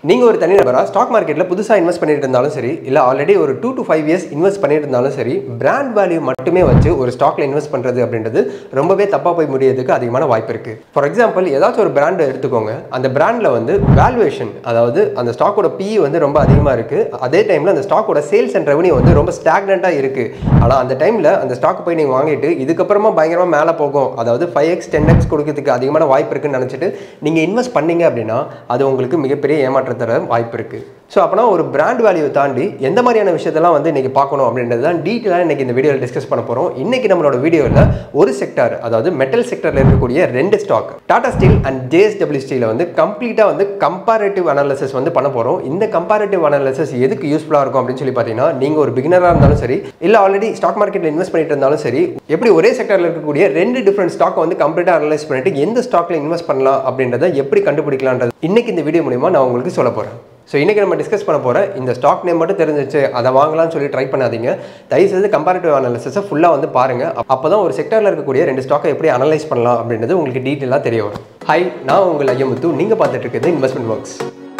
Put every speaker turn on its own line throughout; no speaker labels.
நீங்கள் ஒரு தனிநபராக ஸ்டாக் மார்க்கெட்டில் புதுசாக இன்வெஸ்ட் பண்ணிட்டு இருந்தாலும் சரி இல்லை ஆல்ரெடி ஒரு two to five years invest பண்ணிட்டு இருந்தாலும் சரி பிராண்ட் வேல்யூ மட்டுமே வச்சு ஒரு ஸ்டாக்ல இன்வெஸ்ட் பண்ணுறது அப்படின்றது ரொம்பவே தப்பாக போய் முடியறதுக்கு அதிகமான வாய்ப்பு இருக்குது ஃபார் எக்ஸாம்பிள் ஏதாச்சும் ஒரு பிராண்டை எடுத்துக்கோங்க அந்த பிராண்டில் வந்து வேல்யூவேஷன் அதாவது அந்த ஸ்டாக்கோட பி வந்து ரொம்ப அதிகமாக இருக்குது அதே டைமில் அந்த ஸ்டாக்கோட சேல்ஸ் அண்ட் ரெவன்யூ வந்து ரொம்ப ஸ்டாக்னண்ட்டாக இருக்குது ஆனால் அந்த டைமில் அந்த ஸ்டாக் போய் நீங்கள் வாங்கிட்டு இதுக்கப்புறமா பயங்கரமாக மேலே போகும் அதாவது ஃபைவ் எக்ஸ் டென் எக்ஸ் கொடுக்கறதுக்கு அதிகமான வாய்ப்பு இருக்குன்னு நினச்சிட்டு நீங்கள் இன்வெஸ்ட் பண்ணீங்க அப்படின்னா அது உங்களுக்கு மிகப்பெரிய ஏமாற்றத்தை தர வாய்ப்பு இருக்குது ஸோ அப்போனா ஒரு பிராண்ட் வேல்யூ தாண்டி எந்த மாதிரியான விஷயத்தெல்லாம் வந்து இன்றைக்கி பார்க்கணும் அப்படின்றது தான் டீட்டெயிலாக இன்றைக்கி இந்த வீடியோவில் டிஸ்கஸ் பண்ண போகிறோம் இன்றைக்கி நம்மளோட வீடியோவில் ஒரு செக்டார் அதாவது மெட்டல் செக்டரில் இருக்கக்கூடிய ரெண்டு stock Tata steel and JSW ஸ்டீல வந்து கம்ப்ளீட்டாக வந்து கம்பேரேட்டிவ் அனாலிசிஸ் வந்து பண்ண போகிறோம் இந்த கம்பேரேட்டிவ் அனாலிசிஸ் எதுக்கு யூஸ்ஃபுல்லாக இருக்கும் அப்படின்னு சொல்லி பார்த்தீங்கன்னா நீங்கள் ஒரு பிகினராக இருந்தாலும் சரி இல்லை ஆல்ரெடி ஸ்டாக் மார்க்கெட்டில் இன்வெஸ்ட் பண்ணிட்டு இருந்தாலும் சரி எப்படி ஒரே செக்டரில் இருக்கக்கூடிய ரெண்டு டிஃப்ரெண்ட் ஸ்டாக்கை வந்து கம்ப்ளீட்டாக அனலைஸ் பண்ணிட்டு எந்த ஸ்டாக்ல இன்வெஸ்ட் பண்ணலாம் அப்படின்றத எப்படி கண்டுபிடிக்கலான்றது இன்னைக்கு இந்த வீடியோ மூலிமா நான் உங்களுக்கு சொல்ல போகிறேன் ஸோ இன்றைக்கி நம்ம டிஸ்கஸ் பண்ண போகிற இந்த ஸ்டாக் நேம் மட்டும் தெரிஞ்சிச்சு அதை வாங்கலாம்னு சொல்லி ட்ரை பண்ணாதீங்க தயவுசெய்து கம்பேரிட்டிவ் அனாலிசிஸை ஃபுல்லாக வந்து பாருங்கள் அப்போ தான் ஒரு செக்டரில் இருக்கக்கூடிய ரெண்டு ஸ்டாக்கை எப்படி அனலைஸ் பண்ணலாம் அப்படின்றது உங்களுக்கு டீட்டெயிலாக தெரிய வரும் ஹாய் நான் உங்கள் ஐயமுத்து நீங்கள் பார்த்துட்டு இருக்கிறது இன்வெஸ்ட்மெண்ட் ஒர்க்ஸ்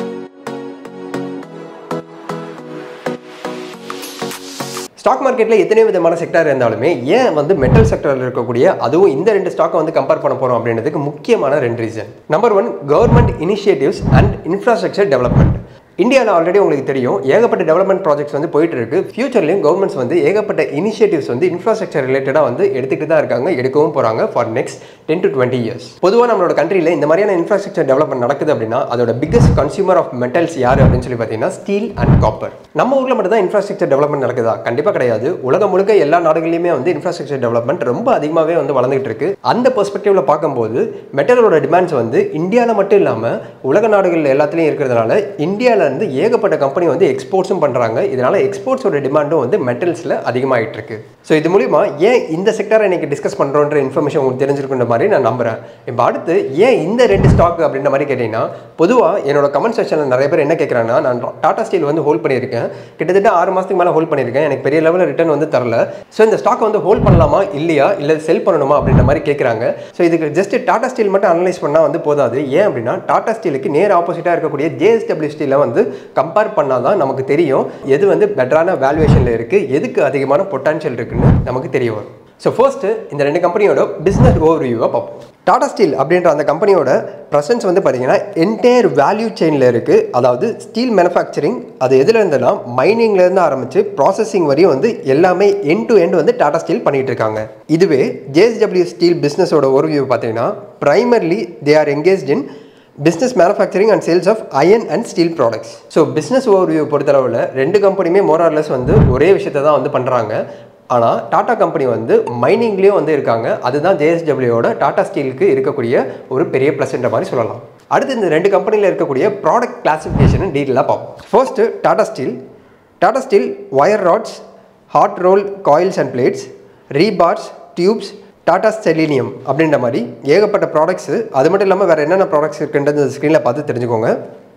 ஸ்டாக் மார்க்கெட்டில் எத்தனை விதமான செக்டர் இருந்தாலுமே ஏன் வந்து மெட்டல் செக்டரில் இருக்கக்கூடிய அதுவும் இந்த ரெண்டு ஸ்டாக்கை வந்து கம்பேர் பண்ண போகிறோம் அப்படின்றதுக்கு முக்கியமான ரெண்டு reason number one government initiatives and infrastructure development இந்தியாவில் ஆல்ரெடி உங்களுக்கு தெரியும் ஏகப்பட்ட டெவலப்மெண்ட் ப்ராஜெக்ட்ஸ் வந்து போயிட்டு இருக்கு ஃபியூச்சர்லையும் கவர்மெண்ட்ஸ் வந்து ஏகப்பட்ட இனிஷியேட்டிவ்ஸ் வந்து இன்ஃப்ராஸ்ட்ரக்சர் ரிலேட்டடாக வந்து எடுத்துக்கிட்டு தான் இருக்காங்க எடுக்கவும் போகிறாங்க for next ten to twenty years பொதுவாக நம்மளோட கண்ட்ரியில் இந்த மாதிரியான இன்ஃப்ராஸ்ட்ரக்சர் டெவலப்மெண்ட் நடக்குது அப்படின்னா அதோட பிக்கஸ்ட் கன்சியூமர் ஆஃப் மெட்டல்ஸ் யார் அப்படின்னு சொல்லி பார்த்தீங்கன்னா ஸ்டீல் அண்ட் காப்பர் நம்ம ஊரில் மட்டும் தான் இன்ஃப்ராஸ்ட்ரக்சர் டெவலப்மெண்ட் நடக்குதா கண்டிப்பாக கிடையாது உலகம் முழுக்க எல்லா நாடுகளிலுமே வந்து இன்ஃப்ராஸ்ட்ரக்சர் டெவலப்மெண்ட் ரொம்ப அதிகமாகவே வந்து வளர்ந்துட்டு இருக்கு அந்த பெர்ஸ்பெக்டிவ்ல பார்க்கும்போது மெட்டலோட டிமாண்ட்ஸ் வந்து இந்தியாவில் மட்டும் இல்லாமல் உலக நாடுகள் எல்லாத்துலேயும் இருக்கிறதுனால இந்தியாவில் இருந்து ஏகப்பட்ட கம்பெனி வந்து எக்ஸ்போர்ட்ஸும் பண்ணுறாங்க இதனால எக்ஸ்போர்ட்ஸோட டிமாண்டும் வந்து மெட்டல்ஸில் அதிகமாகிட்டு இருக்கு ஸோ இது மூலிமா ஏன் இந்த செக்டரை இன்னைக்கு டிஸ்கஸ் பண்ணுறோன்ற இன்ஃபர்மேஷன் உங்களுக்கு தெரிஞ்சிருக்குன்ற மாதிரி நான் நம்புறேன் இப்போ அடுத்து ஏன் இந்த ரெண்டு ஸ்டாக் அப்படின்ற மாதிரி கேட்டிங்கன்னா பொதுவாக என்னோட கமெண்ட் செக்ஷனில் நிறைய பேர் என்ன கேட்குறாங்கன்னா நான் டாடா ஸ்டீல் வந்து ஹோல்ட் பண்ணியிருக்கேன் கிட்டத்தட்ட ஆறு மாதத்துக்கு மேலே ஹோல்ட் பண்ணியிருக்கேன் எனக்கு பெரிய லெவலில் ரிட்டர்ன் வந்து தரல ஸோ இந்த ஸ்டாக் வந்து ஹோல்ட் பண்ணலாமா இல்லையா இல்லை செல் பண்ணணுமா அப்படின்ற மாதிரி கேட்குறாங்க ஸோ இதுக்கு ஜஸ்ட் டாடா ஸ்டீல் மட்டும் அனலைஸ் பண்ணால் வந்து போதாது ஏன் அப்படின்னா டாடா ஸ்டீலுக்கு நேர் ஆப்போசிட்டாக இருக்கக்கூடிய ஜேஎஸ்டபிள்யூ ஸ்டீலை வந்து கம்பேர் பண்ணால் தான் நமக்கு தெரியும் எது வந்து பெட்டரான வேல்யூவேஷனில் இருக்குது எதுக்கு அதிகமான பொட்டான்ஷியல் இருக்குன்னு நமக்கு தெரிய வரும் ஸோ ஃபர்ஸ்ட்டு இந்த ரெண்டு கம்பெனியோட பிஸ்னஸ் ஓவர்வியூவாக பார்ப்போம் டாடா ஸ்டீல் அப்படின்ற அந்த கம்பெனியோட ப்ரெசன்ஸ் வந்து பார்த்தீங்கன்னா என்டையர் வேல்யூ செயினில் இருக்குது அதாவது ஸ்டீல் மேனுஃபேக்சரிங் அது எதுல இருந்துன்னா மைனிங்லேருந்து ஆரம்பித்து ப்ராசஸிங் வரையும் வந்து எல்லாமே எண்ட் டு எண்ட் வந்து டாடா ஸ்டீல் பண்ணிட்டு இருக்காங்க இதுவே ஜேஎஸ்டபிள்யூ ஸ்டீல் பிஸ்னஸோட ஓவர்வியூ பார்த்தீங்கன்னா primarily they are engage in business manufacturing and sales of iron and steel products so business overview பொறுத்தளவில் ரெண்டு கம்பெனியுமே மோரார்லெஸ் வந்து ஒரே விஷயத்தை தான் வந்து பண்ணுறாங்க ஆனால் டாடா கம்பெனி வந்து மைனிங்லேயும் வந்து இருக்காங்க அதுதான் ஜேஎஸ்டபிள்யூட டாடா ஸ்டீலுக்கு இருக்கக்கூடிய ஒரு பெரிய ப்ளஸ்ன்ற மாதிரி சொல்லலாம் அடுத்து இந்த ரெண்டு கம்பெனியில் இருக்கக்கூடிய ப்ராடக்ட் கிளாசிஃபிகேஷன் டீட்டெயிலாக பார்ப்போம் first Tata Steel Tata Steel wire rods hot roll coils and plates rebars tubes Tata செலினியம் அப்படின்ற மாதிரி ஏகப்பட்ட ப்ராடக்ட்ஸு அது மட்டும் இல்லாமல் வேறு என்னென்ன ப்ராடக்ட்ஸ் இருக்குன்றது ஸ்க்ரீனில் பார்த்து தெரிஞ்சுக்கோங்க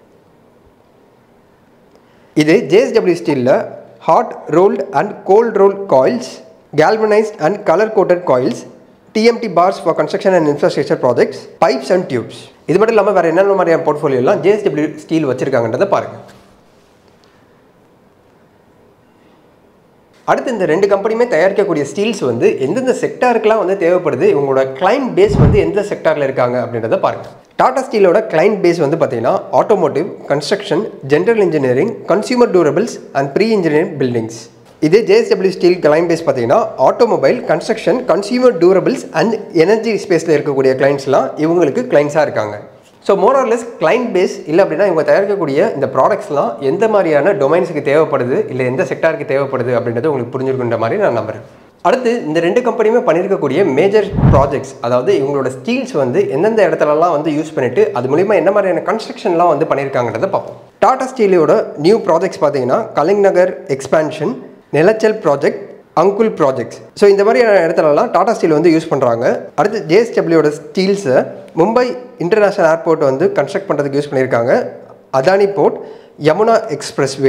இது ஜேஎஸ்டபிள்யூ ஸ்டீலில் hot rolled and cold roll coils galvanized and colour coated coils TMT bars for construction and infrastructure projects pipes and tubes இது மட்டும் இல்லாமல் வேறு என்னென்ன மாதிரியான போர்ட்ஃபோலியோலாம் ஜேஎஸ்டபிள்யூ ஸ்டீல் வச்சிருக்காங்கன்றதை பாருங்கள் அடுத்து இந்த ரெண்டு கம்பெனியுமே தயாரிக்கக்கூடிய ஸ்டீல்ஸ் வந்து எந்தெந்த செக்டாருக்குலாம் வந்து தேவைப்படுது இவங்களோட கிளைண்ட் பேஸ் வந்து எந்த செக்டாரில் இருக்காங்க அப்படின்றத பாருங்கள் டாடா ஸ்டீலோட கிளைண்ட் பேஸ் வந்து பார்த்தீங்கன்னா automotive construction general engineering consumer durables and pre engineering buildings இதே ஜேஎஸ்டபிள்யூ ஸ்டீல் கிளைண்ட் பேஸ் பார்த்தீங்கன்னா automobile construction consumer durables and energy ஸ்பேஸில் இருக்கக்கூடிய கிளைண்ட்ஸ்லாம் இவங்களுக்கு கிளைண்ட்ஸாக இருக்காங்க ஸோ மோரார்லெஸ் கிளைண்ட் பேஸ் இல்லை அப்படின்னா இவங்க தயாரிக்கக்கூடிய இந்த ப்ராடக்ட்ஸ்லாம் எந்த மாதிரியான டொமைன்ஸுக்கு தேவைப்படுது இல்லை எந்த செக்டாருக்கு தேவைப்படுது அப்படின்றது உங்களுக்கு புரிஞ்சிருக்குன்ற மாதிரி நான் நம்புறேன் அடுத்து இந்த ரெண்டு கம்பெனியுமே பண்ணியிருக்கக்கூடிய மேஜர் ப்ராஜெக்ட்ஸ் அதாவது இவங்களோட ஸ்டீல்ஸ் வந்து எந்தெந்த இடத்துலலாம் வந்து யூஸ் பண்ணிட்டு அது மூலிமா என்ன மாதிரியான கன்ஸ்ட்ரக்ஷன்லாம் வந்து பண்ணியிருக்காங்கிறத பார்ப்போம் டாடா ஸ்டீலோட நியூ ப்ராஜெக்ட்ஸ் பார்த்தீங்கன்னா Kalinganagar expansion Nilachal project Angul projects so இந்த மாதிரியான இடத்துலலாம் டாடா ஸ்டீல் வந்து யூஸ் பண்ணுறாங்க அடுத்து ஜேஎஸ்டபிள்யூட ஸ்டீல்ஸை மும்பை இன்டர்நேஷ்னல் ஏர்போர்ட் வந்து கன்ஸ்ட்ரக்ட் பண்ணுறதுக்கு யூஸ் பண்ணியிருக்காங்க Adani port Yamuna expressway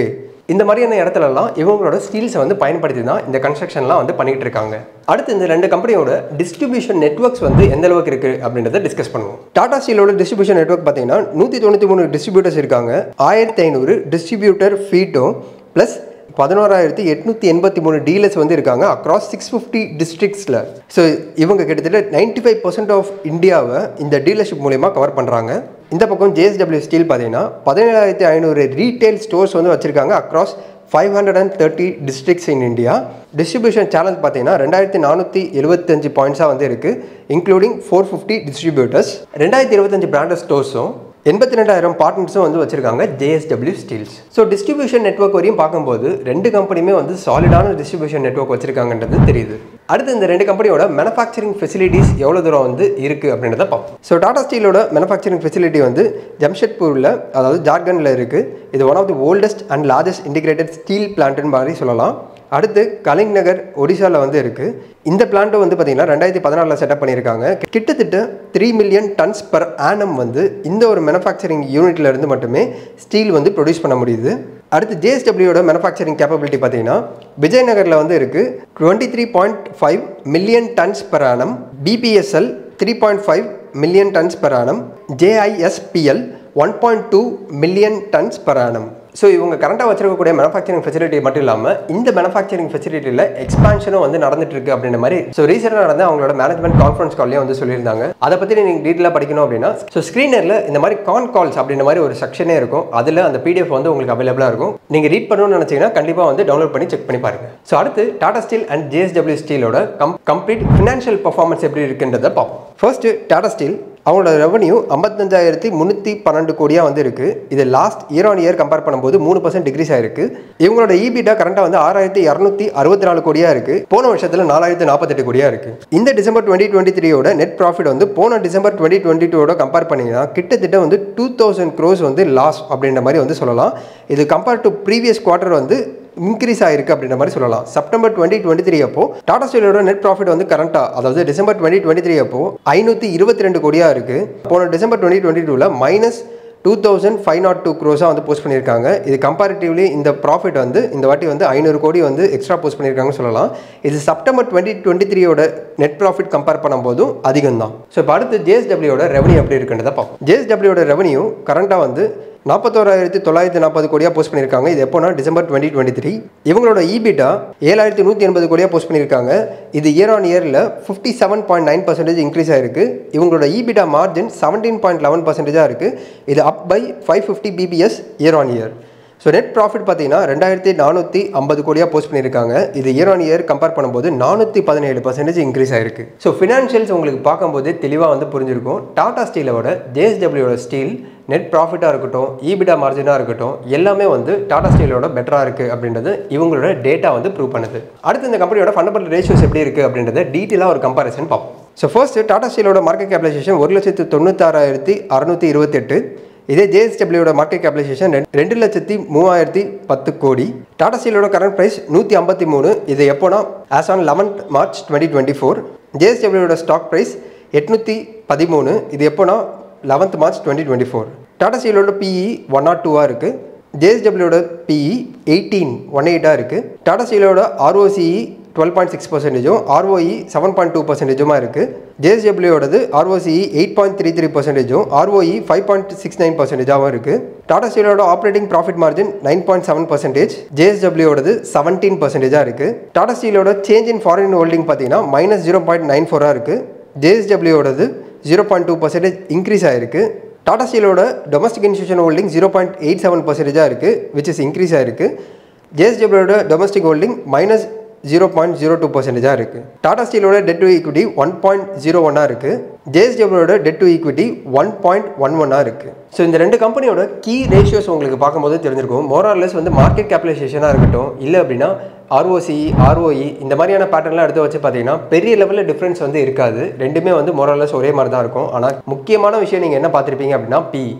இந்த மாதிரியான இடத்துலலாம் இவங்களோட ஸ்டீல்ஸை வந்து பயன்படுத்தி தான் இந்த கன்ஸ்ட்ரக்ஷன்லாம் வந்து பண்ணிகிட்டு இருக்காங்க அடுத்து இந்த ரெண்டு கம்பெனியோட டிஸ்ட்ரிபியூஷன் நெட்ஒர்க்ஸ் வந்து எந்த அளவுக்கு இருக்குது அப்படின்றத டிஸ்கஸ் பண்ணுவோம் டாடா ஸ்டீலோட டிஸ்ட்ரிபியூஷன் நெட்ஒர்க் பார்த்தீங்கன்னா நூற்றி தொண்ணூற்றி மூணு டிஸ்ட்ரிபியூட்டர்ஸ் இருக்காங்க ஆயிரத்தி ஐநூறு டிஸ்ட்ரிபியூட்டர் ஃபீட்டும் ப்ளஸ் பதினோராயிரத்தி எட்நூற்றி எண்பத்தி மூணு டீலர்ஸ் வந்து இருக்காங்க அக்ராஸ் சிக்ஸ் ஃபிஃப்டி டிஸ்ட்ரிக்ஸில் ஸோ இவங்க கிட்டத்தட்ட நைன்டி ஃபைவ் பர்சன்ட் ஆஃப் இந்தியாவை இந்த டீலர்ஷிப் மூலயமா கவர் பண்ணுறாங்க இந்த பக்கம் ஜேஎஸ்டபிள்யூ ஸ்டீல் பார்த்தீங்கன்னா பதினேழாயிரத்தி ஐநூறு ரீட்டைல் ஸ்டோர்ஸ் வந்து வச்சுருக்காங்க across five hundred and thirty districts in India distribution channel பார்த்தீங்கன்னா ரெண்டாயிரத்தி நானூற்றி எழுபத்தஞ்சு பாயிண்ட்ஸாக வந்து இருக்குது இன்க்ளூடிங் ஃபோர் ஃபிஃப்டி டிஸ்ட்ரிபியூட்டர்ஸ் ரெண்டாயிரத்தி இருபத்தஞ்சு பிராண்டட் ஸ்டோர்ஸும் எண்பத்தி ரெண்டாயிரம் பார்ட்னர்ஸும் வந்து வச்சிருக்காங்க JSW steels so distribution network வரையும் பார்க்கும்போது ரெண்டு கம்பெனியுமே வந்து சாலிடான டிஸ்ட்ரிபியூஷன் நெட்ஒர்க் வச்சிருக்காங்கன்றது தெரியுது அடுத்து இந்த ரெண்டு கம்பெனியோட மேனுஃபேக்சரிங் ஃபெசிலிட்டிஸ் எவ்வளோ தூரம் வந்து இருக்குது அப்படின்றத பார்ப்போம் ஸோ டாடா ஸ்டீலோட மேனுஃபேக்சரிங் ஃபெசிலிட்டி வந்து ஜம்ஷெட்பூரில் அதாவது ஜார்க்கண்டில் இருக்குது இது one of the oldest and largest integrated steel பிளான்ட்னு மாதிரி சொல்லலாம் அடுத்து கலிங் நகர் ஒடிசாவில் வந்து இருக்குது இந்த பிளான்ட்டு வந்து பார்த்திங்கன்னா ரெண்டாயிரத்தி பதினாலில் செட்டப் பண்ணியிருக்காங்க கிட்டத்தட்ட three million tons per annum வந்து இந்த ஒரு மேனுஃபேக்சரிங் யூனிட்ல இருந்து மட்டுமே ஸ்டீல் வந்து ப்ரொடியூஸ் பண்ண முடியுது அடுத்து ஜேஎஸ்டபிள்யூட மேனுஃபேக்சரிங் கேப்பபிலிட்டி பார்த்தீங்கன்னா விஜயநகரில் வந்து இருக்குது twenty three point five million tons per annum BPSL three point five million tons per annum JISPL one point two million tons per annum so இவங்க கரண்ட்டாக வச்சிருக்கக்கூடிய மேனுஃபேக்சரிங் ஃபெசிலிட்டி மட்டும் இல்லாமல் இந்த மேனுஃபேக்சரிங் ஃபெசிலிட்டியில் எக்ஸ்பான்ஷனும் வந்து நடந்துட்டு இருக்கு அப்படின்ற மாதிரி ஸோ ரீசெண்டாக நடந்த அவங்களோட மேனேஜ்மெண்ட் கான்ஃபரன்ஸ் கால்லையும் வந்து சொல்லியிருந்தாங்க அதை பற்றி நீங்கள் டீட்டெயிலாக படிக்கணும் அப்படின்னா ஸோ ஸ்க்ரீனரில் இந்த மாதிரி கான் கால்ஸ் அப்படின்ற மாதிரி ஒரு செக்ஷனே இருக்கும் அதில் அந்த பிடிஎஃப் வந்து உங்களுக்கு அவைலபிளாக இருக்கும் நீங்கள் ரீட் பண்ணணும்னு நினச்சிங்கன்னா கண்டிப்பாக வந்து டவுன்லோட் பண்ணி செக் பண்ணி பாருங்க ஸோ அடுத்து டாடா ஸ்டீல் அண்ட் ஜேஎஸ்டபிள்யூ ஸ்டீலோட கம் கம்ப்ளீட் ஃபினான்ஷியல் பர்ஃபார்மன்ஸ் எப்படி இருக்குன்றதை பார்ப்போம் ஃபர்ஸ்ட் டாடா ஸ்டீல் அவங்களோட ரெவன்யூ ஐம்பத்தஞ்சாயிரத்தி முந்நூற்றி பன்னெண்டு கோடியாக வந்து இருக்குது இது last year on year compare பண்ணும்போது மூணு பர்சன்ட் டிகிரிஸ் ஆயிருக்கு இவங்களோட இபிடா கரண்டாக வந்து ஆறாயிரத்தி இரநூத்தி அறுபத்தி நாலு கோடியாக இருக்குது போன வருஷத்தில் நாலாயிரத்தி நாற்பத்தெட்டு கோடியாக இருக்குது இந்த டிசம்பர் டுவெண்ட்டி டுவெண்ட்டி த்ரீயோட நெட் ப்ராஃபிட் வந்து போன டிசம்பர் டுவெண்ட்டி டுவெண்ட்டி டூவோட கம்பேர் பண்ணிங்கன்னா கிட்டத்தட்ட வந்து டூ தௌசண்ட் க்ரோஸ் வந்து லாஸ் அப்படின்ற மாதிரி வந்து சொல்லலாம் இது கம்பேர் டு ப்ரீவியஸ் குவார்ட்டர் வந்து இன்க்ரீஸ் ஆயிருக்கு அப்படின்ற மாதிரி சொல்லலாம் செப்டம்பர் டுவெண்ட்டி டுவெண்ட்டி த்ரீ அப்போ டாடா ஸ்டீலோட நெட் ப்ராஃபிட் வந்து கரண்ட்டாக அதாவது டிசம்பர் டுவெண்ட்டி டுவெண்ட்டி த்ரீ அப்போ ஐநூற்றி இருபத்தி ரெண்டு கோடியாக இருக்குது போன டிசம்பர் டுவெண்ட்டி டுவெண்ட்டி டூவில் minus two thousand five nought two க்ரோஸாக வந்து போஸ்ட் பண்ணியிருக்காங்க இது கம்பேரிட்டிவ்லி இந்த ப்ராஃபிட் வந்து இந்த வாட்டி வந்து ஐநூறு கோடி வந்து எக்ஸ்ட்ரா போஸ்ட் பண்ணியிருக்காங்கன்னு சொல்லலாம் இது செப்டம்பர் டுவெண்ட்டி டுவெண்ட்டி த்ரீயோட நெட் ப்ராஃபிட் கம்பேர் பண்ணும்போதும் அதிகம் தான் ஸோ இப்போ அடுத்து ஜேஎஸ்டபிள்யூட ரெவன்யூ எப்படி இருக்குன்றதை பார்ப்போம் ஜேஎஸ்டபிள்யூட ரெவன்யூ கரண்ட்டாக வந்து நாற்பத்தோராயிரத்தி தொள்ளாயிரத்தி நாற்பது கோடியாக போஸ்ட் பண்ணியிருக்காங்க இது எப்போனா டிசம்பர் டுவெண்ட்டி டுவெண்ட்டி த்ரீ இவங்களோட இபிட்டா ஏழாயிரத்தி நூற்றி எண்பது கோடியாக போஸ்ட் பண்ணியிருக்காங்க இது இயர் ஆன் இயரில் fifty seven point nine percentage increase ஆயிருக்கு இவங்களோட EBITDA margin seventeen point eleven பர்சன்டேஜாக இருக்குது இது up by five fifty BPS year on year so net profit பார்த்தீங்கன்னா ரெண்டாயிரத்தி நானூற்றி ஐம்பது கோடியாக போஸ்ட் பண்ணியிருக்காங்க இது இயர் ஆன் இயர் கம்பேர் பண்ணும்போது நானூற்றி பதினேழு பர்சன்டேஜ் இன்க்ரீஸ் ஆயிருக்கு ஸோ ஃபினான்ஷியல்ஸ் உங்களுக்கு பார்க்கும்போது தெளிவாக வந்து புரிஞ்சிருக்கும் டாடா ஸ்டீலோட ஜேஎஸ்டபிள்யூட ஸ்டீல் நெட் ப்ராஃபிட்டாக இருக்கட்டும் ஈபிடா மார்ஜினாக இருக்கட்டும் எல்லாமே வந்து டாடா ஸ்டீலோட பெட்டராக இருக்குது அப்படின்றது இவங்களோட டேட்டா வந்து ப்ரூவ் பண்ணுது அடுத்து இந்த கம்பெனியோட ஃபண்டமெண்டல் ரேஷியோஸ் எப்படி இருக்குது அப்படின்றத டீட்டெயிலாக ஒரு கம்பாரிசன் பார்ப்போம் ஸோ ஃபர்ஸ்ட் டாடா ஸ்டீலோட மார்க்கெட் கேபிலைசேஷன் ஒரு லட்சத்து தொண்ணூத்தாறாயிரத்தி அறுநூற்றி இருபத்தெட்டு இதே ஜேஎஸ்டபிள்யூட மார்க்கெட் கேபிலைசேஷன் ரெண்டு லட்சத்தி மூவாயிரத்தி பத்து கோடி டாடா ஸ்டீலோட கரண்ட் ப்ரைஸ் நூற்றி ஐம்பத்தி மூணு இது எப்போனா as on eleventh March twenty twenty four ஜேஎஸ்டபிள்யூட ஸ்டாக் ப்ரைஸ் எட்நூற்றி பதிமூணு இது எப்போனா லெவன்த் மார்ச் டுவெண்ட்டி டுவெண்ட்டி ஃபோர் டாடா ஸ்டீலோட பிஇ ஒன் நாட் டூவாக இருக்குது ஜேஎஸ்டபிள்யூட பிஇ எயிட்டீன் ஒன் எயிட்டாக இருக்குது டாடா ஸ்டீலோட ஆர்ஓசிஇ டுவெல் பாயிண்ட் சிக்ஸ் பர்சன்டேஜும் ஆர்ஓஇ செவன் பாயிண்ட் டூ பர்சன்டேஜுமா இருக்குது ஜேஎஸ்டபிள்யூடது ROCE eight point three three பர்சன்டேஜும் ROE five point six nine பர்சன்டேஜாகவும் இருக்குது டாடா ஸ்டீலோட operating profit margin nine point seven percentage ஜேஎஸ்டபிள்யூடது செவன்டீன் பர்சன்டேஜாக இருக்குது டாடா ஸ்டீலோட சேஞ்ச் இன் ஃபாரின் ஹோல்டிங் பார்த்தீங்கன்னா மைனஸ் ஜீரோ பாயிண்ட் நைன் ஃபோராக இருக்குது ஜேஎஸ்டபிள்யூடது zero point two percentage increase ஆயிருக்கு டாடா ஸ்டீலோட domestic institution holding zero point eight seven பர்சன்டேஜாக இருக்குது விச் இஸ் இன்க்ரீஸ் ஆயிருக்கு ஜேஎஸ்டபிள்யூட domestic holding minus zero point zero two பர்சன்டேஜாக இருக்குது டாடா ஸ்டீலோட debt to equity one point zero ஒன்னாக இருக்குது ஜேஎஸ்டபிள்யூட debt to equity one point one ஒன்னாக இருக்குது ஸோ இந்த ரெண்டு கம்பெனியோட கீ ரேஷியோஸ் உங்களுக்கு பார்க்கும்போது தெரிஞ்சிருக்கும் மோரார்லெஸ் வந்து மார்க்கெட் கேபிடலைசேஷனாக இருக்கட்டும் இல்லை அப்படின்னா ஆர்ஓசி ஆர்ஓஇ இந்த மாதிரியான பேட்டர்ன்லாம் எடுத்து வச்சு பார்த்தீங்கன்னா பெரிய லெவலில் டிஃப்ரென்ஸ் வந்து இருக்காது ரெண்டுமே வந்து மோரார்லெஸ் ஒரே மாதிரி தான் இருக்கும் ஆனால் முக்கியமான விஷயம் நீங்கள் என்ன பார்த்துருப்பீங்க அப்படின்னா P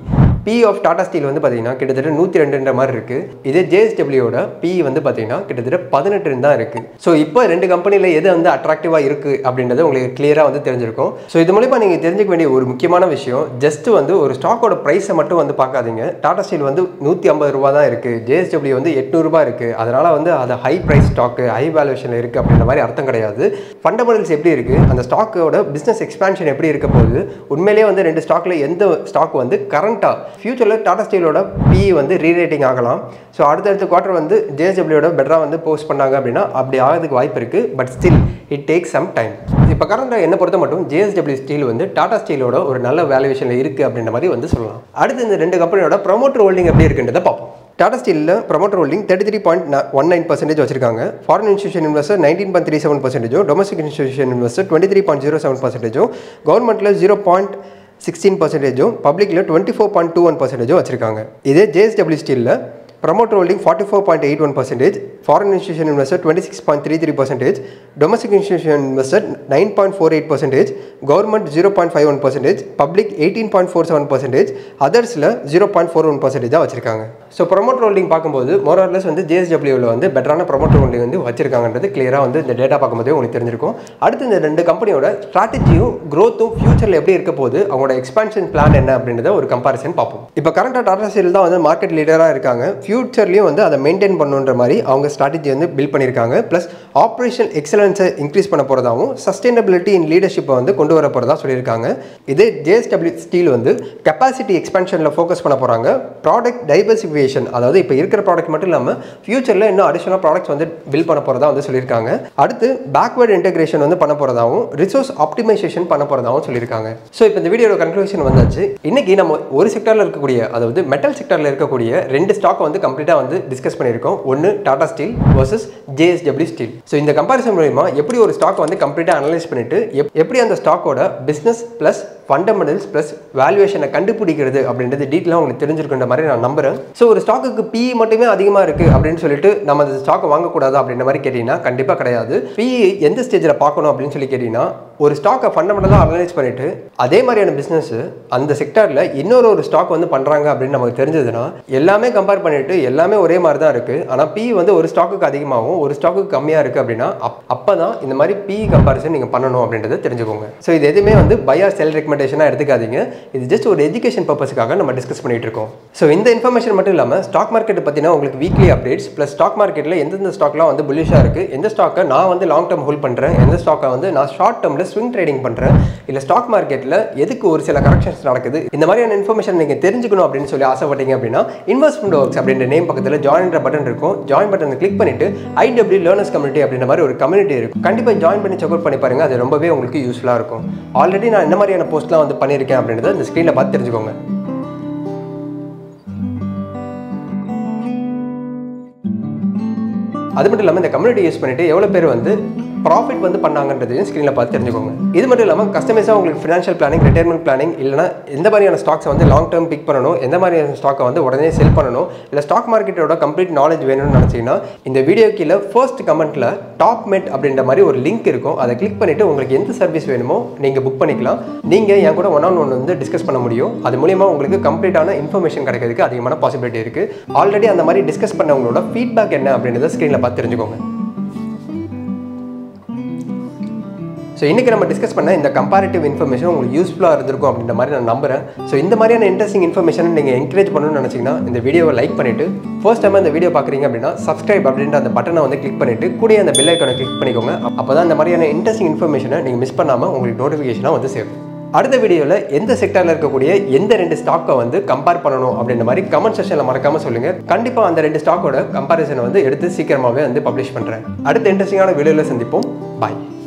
B of Tata steel வந்து பார்த்தீங்கன்னா கிட்டத்தட்ட நூற்றி ரெண்டுன்ற மாதிரி இருக்குது இதே ஜேஎஸ்டபிள்யூட பி வந்து பார்த்தீங்கன்னா கிட்டத்தட்ட பதினெட்டு தான் இருக்குது ஸோ இப்போ ரெண்டு கம்பெனியில் எது வந்து அட்ராக்டிவாக இருக்குது அப்படின்றது உங்களுக்கு கிளியராக வந்து தெரிஞ்சிருக்கும் ஸோ இது மூலிமா நீங்கள் தெரிஞ்சுக்க வேண்டிய ஒரு முக்கியமான விஷயம் ஜஸ்ட் வந்து ஒரு ஸ்டாக்கோட ப்ரைஸை மட்டும் வந்து பார்க்காதீங்க டாடா ஸ்டீல் வந்து நூற்றி ஐம்பது ரூபா தான் இருக்குது ஜேஎஸ்டபிள்யூ வந்து எட்நூறுபா இருக்குது அதனால் வந்து அது ஹை ப்ரைஸ் ஸ்டாக்கு ஹை வேல்யூஷனில் இருக்குது அப்படின்ற மாதிரி அர்த்தம் கிடையாது ஃபண்டமெண்டல்ஸ் எப்படி இருக்குது அந்த ஸ்டாக்கோட பிஸ்னஸ் எக்ஸ்பான்ஷன் எப்படி இருக்க போகுது உண்மையிலேயே வந்து ரெண்டு ஸ்டாக்கில் எந்த ஸ்டாக் வந்து கரண்ட்டாக ஃபியூச்சரில் டாடா ஸ்டீலோட பி வந்து ரீரேட்டிங் ஆகலாம் ஸோ அடுத்தடுத்த குவார்ட்டர் வந்து ஜேஎஸ்டபிள்யூட பெட்டராக வந்து போஸ்ட் பண்ணாங்க அப்படின்னா அப்படி ஆகிறதுக்கு வாய்ப்பு இருக்குது but still it take some time இப்போ கரண்டாக என்ன பொறுத்த மட்டும் ஜேஎஸ்டபிள்யூ ஸ்டீல் வந்து டாடா ஸ்டீலோட ஒரு நல்ல வேல்யூவேஷனில் இருக்குது அப்படின்ற மாதிரி வந்து சொல்லலாம் அடுத்து இந்த ரெண்டு கம்பெனியோட ப்ரொமோட்டர் ஹோல்டிங் எப்படி இருக்குன்றதை பார்ப்போம் டாடா ஸ்டீலில் promoter holding thirty three point one nine percentage வச்சிருக்காங்க foreign institution investor nineteen point three seven பர்சன்டேஜோ domestic institution investor twenty three point zero seven பர்சன்டேஜோ கவர்மெண்ட்டில் ஜீரோ பாயிண்ட் சிக்ஸ்டீன் பர்சன்டேஜும் பப்ளிக்கில் twenty four point two one பர்சன்டேஜும் வச்சிருக்காங்க இதே ஜேஎஸ்டபிள்யூ ஸ்டீலில் promoter holding forty four point eight one percentage foreign institution investor twenty six point three three percentage domestic institution investor nine point four eight percentage government zero point five one percentage public eighteen point four seven percentage அதர்ஸில் zero point four one பர்சன்டேஜாக வச்சிருக்காங்க so promoter holding பார்க்கும்போது more or less வந்து ஜேஎஸ்டபிள்யூவில் வந்து பெட்டரான promoter holding வந்து வச்சிருக்காங்கன்றது கிளியராக வந்து இந்த டேட்டா பார்க்கும்போதே உங்களுக்கு தெரிஞ்சிருக்கும் அடுத்து இந்த ரெண்டு கம்பெனியோட ஸ்ட்ராட்டஜியும் க்ரோத்தும் ஃபியூச்சரில் எப்படி இருக்க போகுது அவங்களோட எக்ஸ்பான்ஷன் பிளான் என்ன அப்படின்றத ஒரு கம்பாரிசன் பார்ப்போம் இப்போ கரண்டாக டாடா ஸ்டீல் தான் வந்து மார்க்கெட் லீடராக இருக்காங்க ஃபியூச்சர்லையும் வந்து அதை மெயின்டைன் பண்ணுன்ற மாதிரி அவங்க ஸ்ட்ராட்டஜி வந்து பில்ட் பண்ணியிருக்காங்க ப்ளஸ் ஆப்ரேஷன் எக்ஸலன்ஸை இன்க்ரீஸ் பண்ண போகிறதாவும் சஸ்டைனபிலிட்டி இன் லீடர்ஷிப்பை வந்து கொண்டு வர போகிறதா சொல்லியிருக்காங்க இதே ஜேஎஸ்டபிள்யூ ஸ்டீல் வந்து கெப்பாசிட்டி எக்ஸ்பென்ஷனில் ஃபோக்கஸ் பண்ண போகிறாங்க ப்ராடக்ட் டைவர்சிஃபிகேஷன் அதாவது இப்போ இருக்கிற ப்ராடக்ட் மட்டும் இல்லாமல் ஃபியூச்சரில் இன்னும் அடிஷனல் ப்ராடக்ட்ஸ் வந்து பில்ட் பண்ண போகிறதா வந்து சொல்லியிருக்காங்க அடுத்து பேக்வேர்டு இன்டெகிரேஷன் வந்து பண்ண போகிறதாவும் ரிசோர்ஸ் ஆப்டிமைசேஷன் பண்ண போகிறதாவும் சொல்லியிருக்காங்க ஸோ இப்போ இந்த வீடியோட கன்க்ளூஷன் வந்தாச்சு இன்னைக்கு நம்ம ஒரு செக்டரில் இருக்கக்கூடிய அதாவது மெட்டல் செக்டரில் இருக்கக்கூடிய ரெண்டு ஸ்டாக் வந்து கம்ப்ளீட்டாக வந்து டிஸ்கஸ் பண்ணியிருக்கோம் ஒன்று Tata steel versus JSW steel so இந்த கம்பாரிசன் மூலிமா எப்படி ஒரு ஸ்டாக் வந்து கம்ப்ளீட்டாக அனலைஸ் பண்ணிட்டு எப்- எப்படி அந்த ஸ்டாக்கோட பிஸ்னஸ் ப்ளஸ் ஃபண்டமெண்டல்ஸ் ப்ளஸ் வேல்யூவேஷனை கண்டுபிடிக்கிறது அப்படின்றது டீட்டெயிலாக உங்களுக்கு தெரிஞ்சிருக்குன்ற மாதிரி நான் நம்புறேன் ஸோ ஒரு ஸ்டாக்குக்கு பி மட்டுமே அதிகமாக இருக்குது அப்படின்னு சொல்லிட்டு நம்ம அந்த ஸ்டாக்கை வாங்கக்கூடாது அப்படின்ற மாதிரி கேட்டிங்கன்னா கண்டிப்பாக கிடையாது பி எந்த ஸ்டேஜில் பார்க்கணும் அப்படின்னு சொல்லி கேட்டிங்கன்னா ஒரு ஸ்டாக்கை ஃபண்டமெண்டலாக அனலைஸ் பண்ணிட்டு அதே மாதிரியான பிஸ்னஸ் அந்த செக்டரில் இன்னொரு ஒரு ஸ்டாக் வந்து பண்ணுறாங்க அப்படின்னு நமக்கு தெரிஞ்சதுன்னா எல்லாமே கம்பேர் பண்ணிட்டு எல்லாமே ஒரே மாதிரி தான் இருக்குது ஆனால் பி வந்து ஒரு ஸ்டாக்குக்கு அதிகமாகவும் ஒரு ஸ்டாக்குக்கு கம்மியாக இருக்குது அப்படின்னா அப் அப்போ தான் இந்த மாதிரி பி கம்பாரிசன் நீங்கள் பண்ணணும் அப்படின்றத தெரிஞ்சுக்கோங்க ஸோ இது எதுவுமே வந்து பையா செல் ரெக்கமெண்டேஷனாக எடுத்துக்காதீங்க இது ஜஸ்ட் ஒரு எஜுகேஷன் பர்பஸுக்காக நம்ம டிஸ்கஸ் பண்ணிட்டு இருக்கோம் ஸோ இந்த இன்ஃபர்மேஷன் மட்டும் இல்லாமல் ஸ்டாக் மார்க்கெட் பற்றினா உங்களுக்கு வீக்லி அப்டேட்ஸ் ப்ளஸ் ஸ்டாக் மார்க்கெட்டில் எந்தெந்த ஸ்டாக்லாம் வந்து புல்லிஷாக இருக்குது எந்த ஸ்டாக்கை நான் வந்து லாங் டேர்ம் ஹோல்ட் பண்ணுறேன் எந்த ஸ்டாக்கை வந்து நான் ஷார்ட் டேர்மில் ஸ்விங் ட்ரேடிங் பண்ணுறேன் இல்லை ஸ்டாக் மார்க்கெட்டில் எதுக்கு ஒரு சில கரெக்ஷன்ஸ் நடக்குது இந்த மாதிரியான இன்ஃபர்மேஷன் நீங்கள் தெரிஞ்சுக்கணும் அப்படின்னு சொல்லி ஆசைப்பட்டீங்க அப்படின்னா இன்வெஸ்ட்மெண்ட் ஒர்க்ஸ் அப்படின்ற நேம் பக்கத்தில் ஜாயின்ற பட்டன் இருக்கும் ஜாயின் பட்டனை கிளிக் பண்ணிட்டு ஐடபிள்யூ லேர்னர்ஸ் கம்யூனிட்டி அப்படின்ற மாதிரி ஒரு கம்யூனிட்டி இருக்கும் கண்டிப்பாக ஜாயின் பண்ணி செக் அவுட் பண்ணி பாருங்க அது ரொம்பவே உங்களுக்கு யூஸ்ஃபுல்லாக இருக்கும் ஆல்ரெடி நான் என்ன மாதிரியான போஸ்ட்லாம் வந்து பண்ணியிருக்கேன் அப்படின்றத இந்த ஸ்க்ரீனில் பார்த்து தெரிஞ்சுக்கோங்க அது மட்டும் இல்லாமல் இந்த கம்யூனிட்டி யூஸ் பண்ணிட்டு எவ்வளோ பேர் வந்து ப்ராஃபிட் வந்து பண்ணாங்கன்றதையும் ஸ்க்ரீனில் பார்த்து தெரிஞ்சுக்கோங்க இது மட்டும் இல்லாமல் கஸ்டமைஸாக உங்களுக்கு ஃபினான்ஷியல் பிளானிங் ரிட்டையர்மெண்ட் பிளானிங் இல்லைனா எந்த மாதிரியான ஸ்டாக்ஸை வந்து லாங் டேர்ம் பிக் பண்ணணும் எந்த மாதிரியான ஸ்டாக்கை வந்து உடனே செல் பண்ணணும் இல்லை ஸ்டாக் மார்க்கெட்டோட கம்ப்ளீட் நாலேஜ் வேணும்னு நினச்சிங்கன்னா இந்த வீடியோ கீழே ஃபர்ஸ்ட் கமெண்ட்டில் டாப் மெட் அப்படின்ற மாதிரி ஒரு லிங்க் இருக்கும் அதை கிளிக் பண்ணிவிட்டு உங்களுக்கு எந்த சர்வீஸ் வேணுமோ நீங்கள் புக் பண்ணிக்கலாம் நீங்கள் என் கூட ஒன் ஆன் ஒன் வந்து டிஸ்கஸ் பண்ண முடியும் அது மூலியமாக உங்களுக்கு கம்ப்ளீட்டான இன்ஃபர்மேஷன் கிடைக்கிறதுக்கு அதிகமான பாசிபிலிட்டி இருக்குது ஆல்ரெடி அந்த மாதிரி டிஸ்கஸ் பண்ணவங்களோட ஃபீட்பேக் என்ன அப்படின்றத ஸ்க்ரீனில் பார்த்து தெரிஞ்சுக்கோங்க ஸோ இன்றைக்கி நம்ம டிஸ்கஸ் பண்ண இந்த கம்பேரிட்டிவ் இன்ஃபர்மேஷன் உங்களுக்கு யூஸ்ஃபுல்லாக இருந்திருக்கும் அப்படின்ற மாதிரி நான் நம்புறேன் ஸோ இந்த மாதிரியான இன்ட்ரெஸ்டிங் இன்ஃபர்மேஷன் நீங்கள் என்கரேஜ் பண்ணணும்னு நினச்சிங்கன்னா இந்த வீடியோவை லைக் பண்ணிவிட்டு ஃபர்ஸ்ட் டைம் இந்த வீடியோ பார்க்குறீங்க அப்படின்னா சப்ஸ்கிரைப் அப்படின்ற அந்த பட்டனை வந்து கிளிக் பண்ணிவிட்டு கூட அந்த பெல் ஐக்கானை கிளிக் பண்ணிக்கோங்க அப்போ தான் இந்த மாதிரியான இன்ட்ரெஸ்டிங் இன்ஃபர்மேஷனை நீங்கள் மிஸ் பண்ணாமல் உங்களுக்கு நோட்டிஃபிகேஷனாக வந்து சேரும் அடுத்த வீடியோவில் எந்த செக்டரில் இருக்கக்கூடிய எந்த ரெண்டு ஸ்டாக்கை வந்து கம்பேர் பண்ணணும் அப்படின்ற மாதிரி கமெண்ட் செக்ஷனில் மறக்காம சொல்லுங்கள் கண்டிப்பாக அந்த ரெண்டு ஸ்டாக்கோட கம்பாரிசனை வந்து எடுத்து சீக்கிரமாகவே வந்து பப்ளிஷ் பண்ணுறேன் அடுத்த இன்ட்ரெஸ்டிங்கான வீடியோவில் சந்திப்போம் பாய்